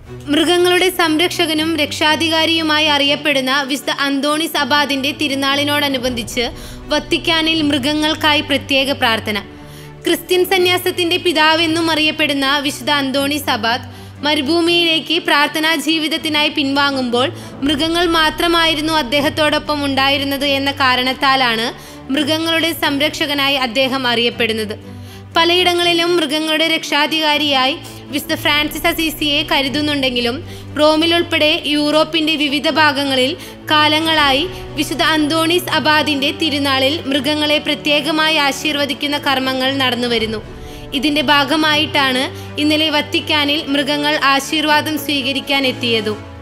മൃഗങ്ങളുടെ സംരക്ഷകനും രക്ഷാധികാരിയുമായി അറിയപ്പെടുന്ന വിശുദ്ധ അന്തോണിസ് അബാദിന്റെ തിരുനാളിനോടനുബന്ധിച്ച് വത്തിക്കാനിൽ മൃഗങ്ങൾക്കായി പ്രത്യേക പ്രാർത്ഥന ക്രിസ്ത്യൻ സന്യാസത്തിന്റെ പിതാവെന്നും അറിയപ്പെടുന്ന വിശുദ്ധ അന്തോണിസ് അബാദ് മരുഭൂമിയിലേക്ക് പ്രാർത്ഥനാ ജീവിതത്തിനായി പിൻവാങ്ങുമ്പോൾ മൃഗങ്ങൾ മാത്രമായിരുന്നു അദ്ദേഹത്തോടൊപ്പം ഉണ്ടായിരുന്നത് എന്ന കാരണത്താലാണ് മൃഗങ്ങളുടെ സംരക്ഷകനായി അദ്ദേഹം അറിയപ്പെടുന്നത് പലയിടങ്ങളിലും മൃഗങ്ങളുടെ രക്ഷാധികാരിയായി വിശുദ്ധ ഫ്രാൻസിസ് അസീസിയെ കരുതുന്നുണ്ടെങ്കിലും റോമിലുൾപ്പെടെ യൂറോപ്പിന്റെ വിവിധ ഭാഗങ്ങളിൽ കാലങ്ങളായി വിശുദ്ധ അന്തോണീസ് അബാദിന്റെ തിരുനാളിൽ മൃഗങ്ങളെ പ്രത്യേകമായി ആശീർവദിക്കുന്ന കർമ്മങ്ങൾ നടന്നുവരുന്നു ഇതിന്റെ ഭാഗമായിട്ടാണ് ഇന്നലെ വത്തിക്കാനിൽ മൃഗങ്ങൾ ആശീർവാദം സ്വീകരിക്കാൻ എത്തിയതും